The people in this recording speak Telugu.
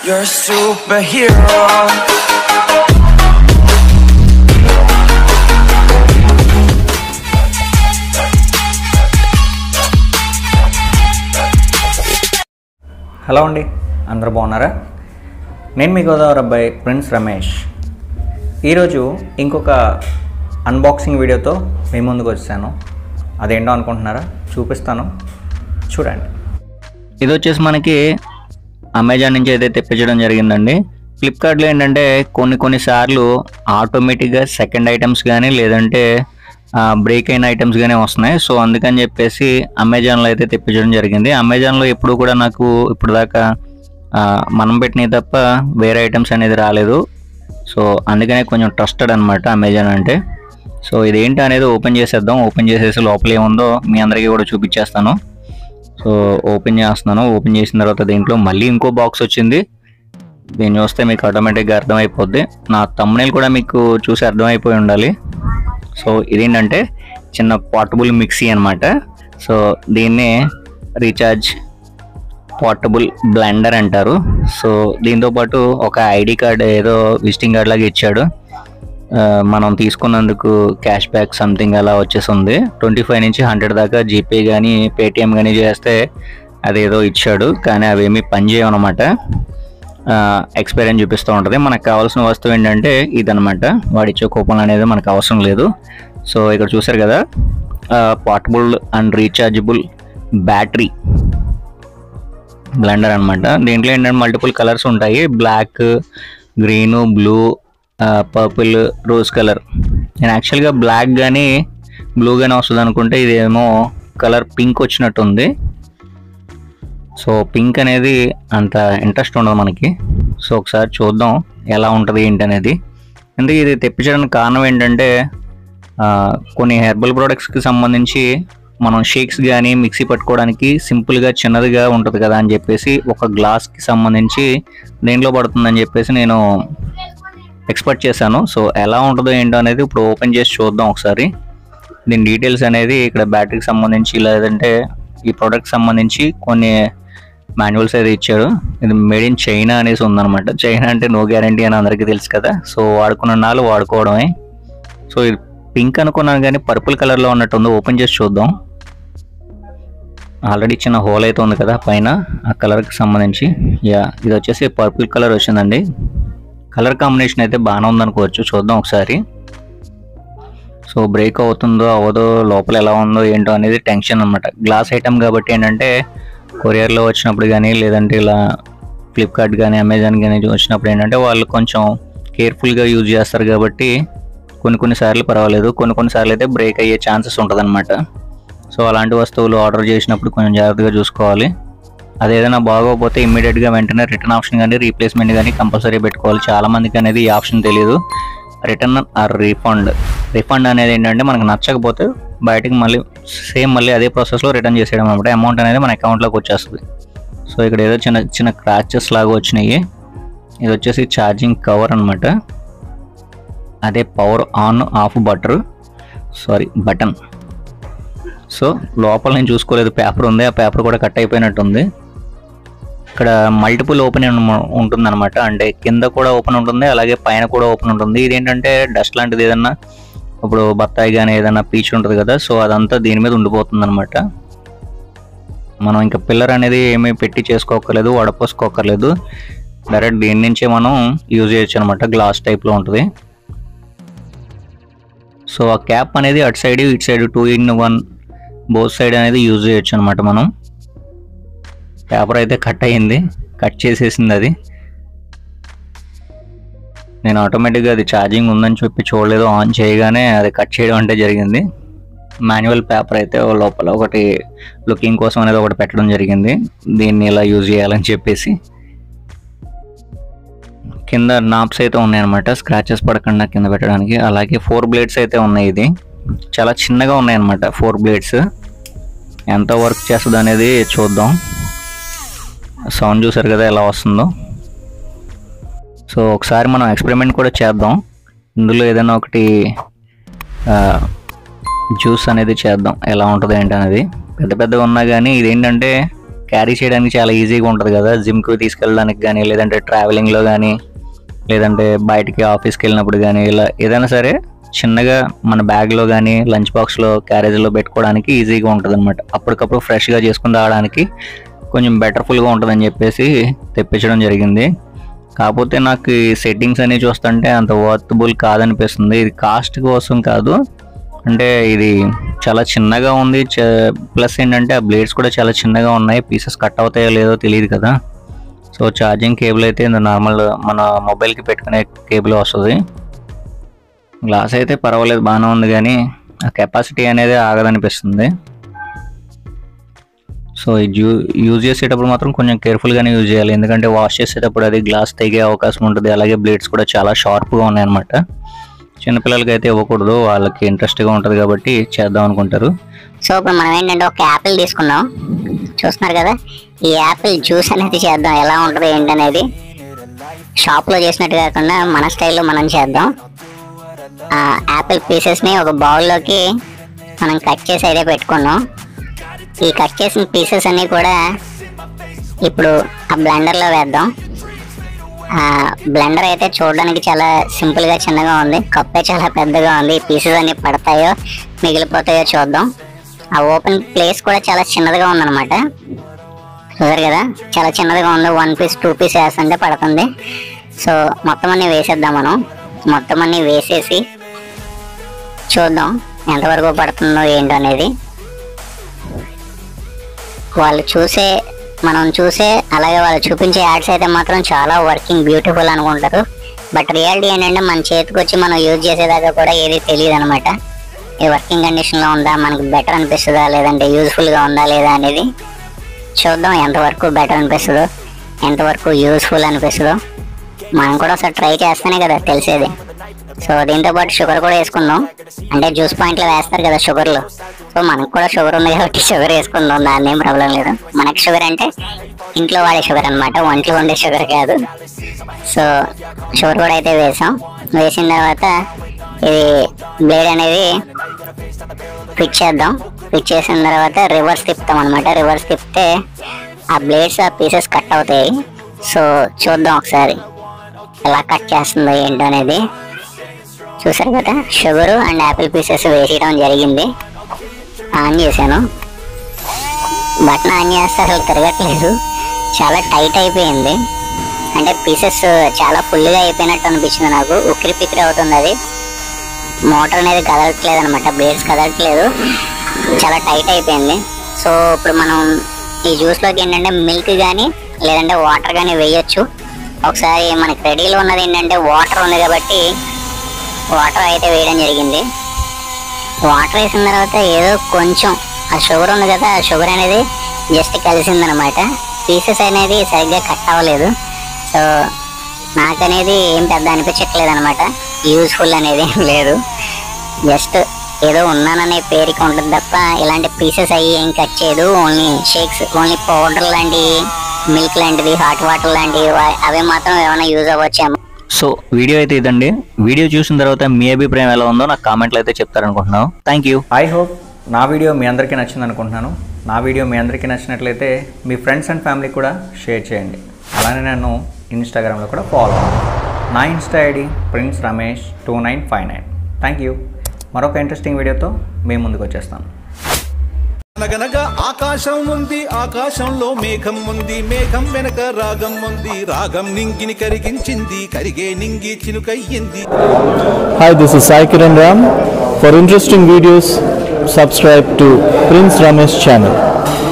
You're a superhero. హలో అండి అందరూ బాగున్నారా నేను మీ గోదావరి అబ్బాయి ప్రిన్స్ రమేష్ ఈరోజు ఇంకొక అన్బాక్సింగ్ వీడియోతో మీ ముందుకు వచ్చాను అదేంటో అనుకుంటున్నారా చూపిస్తాను చూడండి ఇది వచ్చేసి మనకి అమెజాన్ నుంచి అయితే తెప్పించడం జరిగిందండి ఫ్లిప్కార్ట్లో ఏంటంటే కొన్ని కొన్నిసార్లు ఆటోమేటిక్గా సెకండ్ ఐటమ్స్ కానీ లేదంటే బ్రేక్ అయిన ఐటమ్స్ కానీ వస్తున్నాయి సో అందుకని చెప్పేసి అమెజాన్లో అయితే తెప్పించడం జరిగింది అమెజాన్లో ఎప్పుడు కూడా నాకు ఇప్పుడు దాకా ఆ, మనం పెట్టినవి తప్ప వేరే ఐటమ్స్ అనేది రాలేదు సో అందుకనే కొంచెం ట్రస్టెడ్ అనమాట అమెజాన్ అంటే సో ఇదేంటి అనేది ఓపెన్ చేసేద్దాం ఓపెన్ చేసేసి లోపల ఏముందో మీ అందరికీ కూడా చూపించేస్తాను సో ఓపెన్ చేస్తున్నాను ఓపెన్ చేసిన తర్వాత దీంట్లో మళ్ళీ ఇంకో బాక్స్ వచ్చింది దీన్ని చూస్తే మీకు ఆటోమేటిక్గా అర్థమైపోద్ది నా తమ్మునేలు కూడా మీకు చూసి అర్థమైపోయి ఉండాలి సో ఇదేంటంటే చిన్న పోర్టబుల్ మిక్సీ అనమాట సో దీన్ని రీఛార్జ్ పోర్టబుల్ బ్లెండర్ అంటారు సో దీంతో పాటు ఒక ఐడి కార్డ్ ఏదో విజిటింగ్ కార్డ్ లాగా ఇచ్చాడు ఆ, మనం తీసుకున్నందుకు క్యాష్ బ్యాక్ సంథింగ్ అలా వచ్చేసింది ట్వంటీ ఫైవ్ నుంచి హండ్రెడ్ దాకా జీపే కానీ పేటిఎం కానీ చేస్తే అదేదో ఇచ్చాడు కానీ అవేమీ పని చేయవన్నమాట ఎక్స్పైర్ అని చూపిస్తూ ఉంటుంది మనకు కావాల్సిన వస్తువు ఏంటంటే ఇదనమాట వాడిచ్చే కూపన్ అనేది మనకు అవసరం లేదు సో ఇక్కడ చూసారు కదా portable and rechargeable battery blender అనమాట దీంట్లో ఏంటంటే మల్టిపుల్ కలర్స్ ఉంటాయి black green blue purple rose colour నేను యాక్చువల్గా బ్లాక్ కానీ బ్లూ కానీ వస్తుంది అనుకుంటే ఇదేమో కలర్ పింక్ వచ్చినట్టుంది సో పింక్ అనేది అంత ఇంట్రెస్ట్ ఉండదు మనకి సో ఒకసారి చూద్దాం ఎలా ఉంటుంది ఏంటి అనేది ఎందుకు ఇది తెప్పించడానికి కారణం ఏంటంటే ఆ, కొన్ని హెర్బల్ ప్రోడక్ట్స్కి సంబంధించి మనం షేక్స్ కానీ మిక్సీ పట్టుకోవడానికి సింపుల్గా చిన్నదిగా ఉంటుంది కదా అని చెప్పేసి ఒక గ్లాస్కి సంబంధించి దేంట్లో పడుతుందని చెప్పేసి నేను ఎక్స్పెక్ట్ చేశాను సో ఎలా ఉంటుందో ఏంటో అనేది ఇప్పుడు ఓపెన్ చేసి చూద్దాం ఒకసారి దీని డీటెయిల్స్ అనేది ఇక్కడ బ్యాటరీకి సంబంధించి లేదంటే ఈ ప్రోడక్ట్ సంబంధించి కొన్ని మాన్యువల్స్ అయితే ఇచ్చాడు ఇది మేడ్ ఇన్ చైనా అనేసి ఉందన్నమాట చైనా అంటే నో గ్యారంటీ అని అందరికీ తెలుసు కదా సో వాడుకున్న నాళ్ళు వాడుకోవడమే సో ఇది పింక్ అనుకున్నాను కానీ పర్పుల్ కలర్లో ఉన్నట్టు ఉంది ఓపెన్ చేసి చూద్దాం ఆల్రెడీ చిన్న హోల్ అయితే ఉంది కదా పైన ఆ కలర్కి సంబంధించి యా ఇది వచ్చేసి పర్పుల్ కలర్ వచ్చిందండి కలర్ కాంబినేషన్ అయితే బాగానే ఉందనుకోవచ్చు చూద్దాం ఒకసారి సో బ్రేక్ అవుతుందో అవ్వదో లోపల ఎలా ఉందో ఏంటో అనేది టెన్షన్ అనమాట గ్లాస్ ఐటమ్ కాబట్టి ఏంటంటే కొరియర్లో వచ్చినప్పుడు కానీ లేదంటే ఇలా ఫ్లిప్కార్ట్ కానీ అమెజాన్ కానీ వచ్చినప్పుడు ఏంటంటే వాళ్ళు కొంచెం కేర్ఫుల్గా యూజ్ చేస్తారు కాబట్టి కొన్ని కొన్ని సార్లు పర్వాలేదు కొన్ని కొన్ని సార్లు అయితే బ్రేక్ అయ్యే ఛాన్సెస్ ఉంటుందన్నమాట సో అలాంటి వస్తువులు ఆర్డర్ చేసినప్పుడు కొంచెం జాగ్రత్తగా చూసుకోవాలి అది ఏదైనా బాగోకపోతే ఇమ్మీడియట్గా వెంటనే రిటర్న్ ఆప్షన్ కానీ రీప్లేస్మెంట్ కానీ కంపల్సరీ పెట్టుకోవాలి చాలా మందికి అనేది ఈ ఆప్షన్ తెలియదు రిటర్న్ ఆర్ రీఫండ్ రీఫండ్ అనేది ఏంటంటే మనకు నచ్చకపోతే బయటకి మళ్ళీ సేమ్ మళ్ళీ అదే ప్రాసెస్లో రిటర్న్ చేసేయడం అనమాట అమౌంట్ అనేది మన అకౌంట్లోకి వచ్చేస్తుంది సో ఇక్కడ ఏదో చిన్న చిన్న క్రాచెస్ లాగా వచ్చినాయి ఇది వచ్చేసి ఛార్జింగ్ కవర్ అనమాట అదే power on off butter sorry button so లోపల నేను చూసుకోలేదు పేపర్ ఉంది ఆ పేపర్ కూడా కట్ అయిపోయినట్టుంది ఇక్కడ మల్టిపుల్ ఓపెన్ ఉంటుంది అనమాట అంటే కింద కూడా ఓపెన్ ఉంటుంది అలాగే పైన కూడా ఓపెన్ ఉంటుంది ఇదేంటంటే డస్ట్ లాంటిది ఏదన్నా ఇప్పుడు బత్తాయి కానీ ఏదైనా పీచు ఉంటుంది కదా సో అదంతా దీని మీద ఉండిపోతుంది అనమాట మనం ఇంకా పిల్లర్ అనేది ఏమీ పెట్టి చేసుకోకర్లేదు వడపోసుకోకర్లేదు డైరెక్ట్ దీని నుంచే మనం యూజ్ చేయొచ్చు అనమాట గ్లాస్ టైప్లో ఉంటుంది సో ఆ క్యాప్ అనేది అటు సైడ్ ఇటు side two in one both side అనేది యూజ్ చేయొచ్చు అనమాట మనం పేపర్ అయితే కట్ అయ్యింది కట్ చేసేసింది అది నేను ఆటోమేటిక్గా అది ఛార్జింగ్ ఉందని చెప్పి చూడలేదు ఆన్ చేయగానే అది కట్ చేయడం అంటే జరిగింది మాన్యువల్ పేపర్ అయితే ఓ లోపల ఒకటి లుకింగ్ కోసం అనేది ఒకటి పెట్టడం జరిగింది దీన్ని ఇలా యూజ్ చేయాలని చెప్పేసి కింద నాప్స్ అయితే ఉన్నాయన్నమాట స్క్రాచెస్ పడకుండా కింద పెట్టడానికి అలాగే ఫోర్ బ్లేడ్స్ అయితే ఉన్నాయి ఇది చాలా చిన్నగా ఉన్నాయన్నమాట ఫోర్ బ్లేడ్స్ ఎంత వర్క్ చేస్తుంది అనేది చూద్దాం సౌండ్ చూసారు కదా ఎలా వస్తుందో సో ఒకసారి మనం ఎక్స్పెరిమెంట్ కూడా చేద్దాం ఇందులో ఏదైనా ఒకటి జ్యూస్ అనేది చేద్దాం ఎలా ఉంటుంది ఏంటి అనేది పెద్ద పెద్దగా ఉన్నా కానీ ఇదేంటంటే క్యారీ చేయడానికి చాలా ఈజీగా ఉంటుంది కదా జిమ్కి తీసుకెళ్ళడానికి కానీ లేదంటే ట్రావెలింగ్లో కానీ లేదంటే బయటికి ఆఫీస్కి వెళ్ళినప్పుడు కానీ ఇలా ఏదైనా సరే చిన్నగా మన బ్యాగ్లో కానీ లంచ్ బాక్స్లో క్యారేజ్లో పెట్టుకోవడానికి ఈజీగా ఉంటుంది అనమాట అప్పటికప్పుడు ఫ్రెష్గా చేసుకుని రావడానికి కొంచెం బెటర్ఫుల్గా ఉంటుందని చెప్పేసి తెప్పించడం జరిగింది కాకపోతే నాకు ఈ సెట్టింగ్స్ అన్ని చూస్తుంటే అంత వర్తబుల్ కాదనిపిస్తుంది ఇది కాస్ట్ కోసం కాదు అంటే ఇది చాలా చిన్నగా ఉంది ప్లస్ ఏంటంటే ఆ బ్లేడ్స్ కూడా చాలా చిన్నగా ఉన్నాయి పీసెస్ కట్ అవుతాయో లేదో తెలియదు కదా సో ఛార్జింగ్ కేబుల్ అయితే నార్మల్ మన మొబైల్కి పెట్టుకునే కేబుల్ వస్తుంది గ్లాస్ అయితే పర్వాలేదు బాగానే ఉంది కానీ ఆ కెపాసిటీ అనేది ఆగదనిపిస్తుంది సో ఇది యూ యూజ్ చేసేటప్పుడు మాత్రం కొంచెం కేర్ఫుల్గానే యూజ్ చేయాలి ఎందుకంటే వాష్ చేసేటప్పుడు అది గ్లాస్ తెగే అవకాశం ఉంటుంది అలాగే బ్లేడ్స్ కూడా చాలా షార్ప్గా ఉన్నాయన్నమాట చిన్నపిల్లలకి అయితే ఇవ్వకూడదు వాళ్ళకి ఇంట్రెస్ట్గా ఉంటుంది కాబట్టి చేద్దాం అనుకుంటారు సో ఇప్పుడు మనం ఏంటంటే ఒక యాపిల్ తీసుకున్నాం చూస్తున్నారు కదా ఈ యాపిల్ జ్యూస్ అనేది చేద్దాం ఎలా ఉంటుంది ఏంటనేది షాప్లో చేసినట్టు కాకుండా మన స్టైల్లో మనం చేద్దాం ఆ యాపిల్ పీసెస్ని ఒక బౌల్లోకి మనం కట్ చేసి అయితే పెట్టుకున్నాం ఈ కట్ చేసిన పీసెస్ అన్నీ కూడా ఇప్పుడు ఆ బ్లెండర్లో వేద్దాం ఆ బ్లెండర్ అయితే చూడడానికి చాలా సింపుల్ గా చిన్నగా ఉంది కప్పే చాలా పెద్దగా ఉంది ఈ పీసెస్ అన్ని పడతాయో మిగిలిపోతాయో చూద్దాం ఆ ఓపెన్ ప్లేస్ కూడా చాలా చిన్నదిగా ఉందన్నమాట చూసారు కదా చాలా చిన్నదిగా ఉంది వన్ పీస్ టూ పీస్ వేస్తుంటే పడుతుంది సో మొత్తం అన్ని వేసేద్దాం మనం మొత్తం అన్ని వేసేసి చూద్దాం ఎంతవరకు పడుతుందో ఏంటో అనేది వాళ్ళు చూసే మనం చూసే అలాగే వాళ్ళు చూపించే యాడ్స్ అయితే మాత్రం చాలా వర్కింగ్ బ్యూటిఫుల్ అనుకుంటారు బట్ రియాలిటీ ఏంటంటే మన చేతికి వచ్చి మనం యూజ్ చేసేదాకా కూడా ఏది తెలియదు అనమాట ఇది వర్కింగ్ కండిషన్లో ఉందా మనకి బెటర్ అనిపిస్తుందా లేదంటే యూజ్ఫుల్గా ఉందా లేదా అనేది చూద్దాం ఎంతవరకు బెటర్ అనిపిస్తుందో ఎంతవరకు యూస్ఫుల్ అనిపిస్తుందో మనం కూడా ఒకసారి ట్రై చేస్తేనే కదా తెలిసేది సో దీంతో పాటు షుగర్ కూడా వేసుకుందాం అంటే జ్యూస్ పాయింట్లో వేస్తారు కదా షుగర్లు సో మనకు కూడా షుగర్ ఉంది కాబట్టి షుగర్ వేసుకుందాం దాన్ని ఏం ప్రాబ్లం లేదు మనకి షుగర్ అంటే ఇంట్లో వాడే షుగర్ అనమాట ఒంట్లో ఉండే షుగర్ కాదు సో షుగర్ కూడా అయితే వేసాం వేసిన తర్వాత ఇది బ్లేడ్ అనేది ఫిట్ చేద్దాం ఫిట్ చేసిన తర్వాత రివర్స్ తిప్పుతాం అనమాట రివర్స్ తిప్పితే ఆ బ్లేడ్స్ ఆ పీసెస్ కట్ అవుతాయి సో చూద్దాం ఒకసారి ఎలా కట్ చేస్తుందో ఏంటో అనేది చూసారు కదా షుగర్ అండ్ యాపిల్ పీసెస్ వేసేయడం జరిగింది ఆన్ చేశాను బటన్ ఆన్ చేస్తే అసలు తిరగట్లేదు చాలా టైట్ అయిపోయింది అంటే పీసెస్ చాలా ఫుల్గా అయిపోయినట్టు అనిపించింది నాకు ఉక్కిరి పిక్కిరి అవుతుంది అది మోటార్ అనేది కదలట్లేదు అనమాట బ్లేడ్స్ కదలట్లేదు చాలా టైట్ అయిపోయింది సో ఇప్పుడు మనం ఈ జ్యూస్లోకి ఏంటంటే మిల్క్ కానీ లేదంటే వాటర్ కానీ వేయొచ్చు ఒకసారి మనకి రెడీలో ఉన్నది ఏంటంటే వాటర్ ఉంది కాబట్టి వాటర్ అయితే వేయడం జరిగింది వాటర్ వేసిన తర్వాత ఏదో కొంచెం ఆ షుగర్ ఉంది కదా ఆ షుగర్ అనేది జస్ట్ కలిసిందనమాట పీసెస్ అనేది సరిగ్గా కట్ అవ్వలేదు సో నాకనేది ఏం పెద్ద అనిపించట్లేదు అనమాట యూజ్ఫుల్ అనేది ఏం లేదు జస్ట్ ఏదో ఉన్నాననే పేరుకి ఉంటుంది తప్ప ఇలాంటి పీసెస్ అయ్యి ఏం కట్ చేయదు ఓన్లీ షేక్స్ ఓన్లీ పౌడర్ లాంటివి మిల్క్ లాంటిది హాట్ వాటర్ లాంటివి వా- అవి మాత్రం ఏమైనా యూజ్ అవ్వచ్చేమో సో వీడియో అయితే ఇదండి వీడియో చూసిన తర్వాత మీ అభిప్రాయం ఎలా ఉందో నాకు కామెంట్లో అయితే చెప్తారనుకుంటున్నాను థ్యాంక్ యూ ఐ హోప్ నా వీడియో మీ అందరికీ నచ్చింది అనుకుంటున్నాను నా వీడియో మీ అందరికీ నచ్చినట్లయితే మీ ఫ్రెండ్స్ అండ్ ఫ్యామిలీ కూడా షేర్ చేయండి అలానే నన్ను ఇన్స్టాగ్రామ్లో కూడా ఫాలో అవ్వండి నా Insta ID Prince Ramesh two nine five nine thank you మరొక ఇంట్రెస్టింగ్ వీడియోతో మేము ముందుకు వచ్చేస్తాను అనగనగా ఆకాశం ఉంది ఆకాశంలో మేఘం ఉంది మేఘం వెనక రాగం ఉంది రాగం నింగిని కరిగించింది కరిగే నింగి చినుకయ్యింది Hi, this is Sai Kiran Ram. For interesting videos, subscribe to Prince Ramesh channel.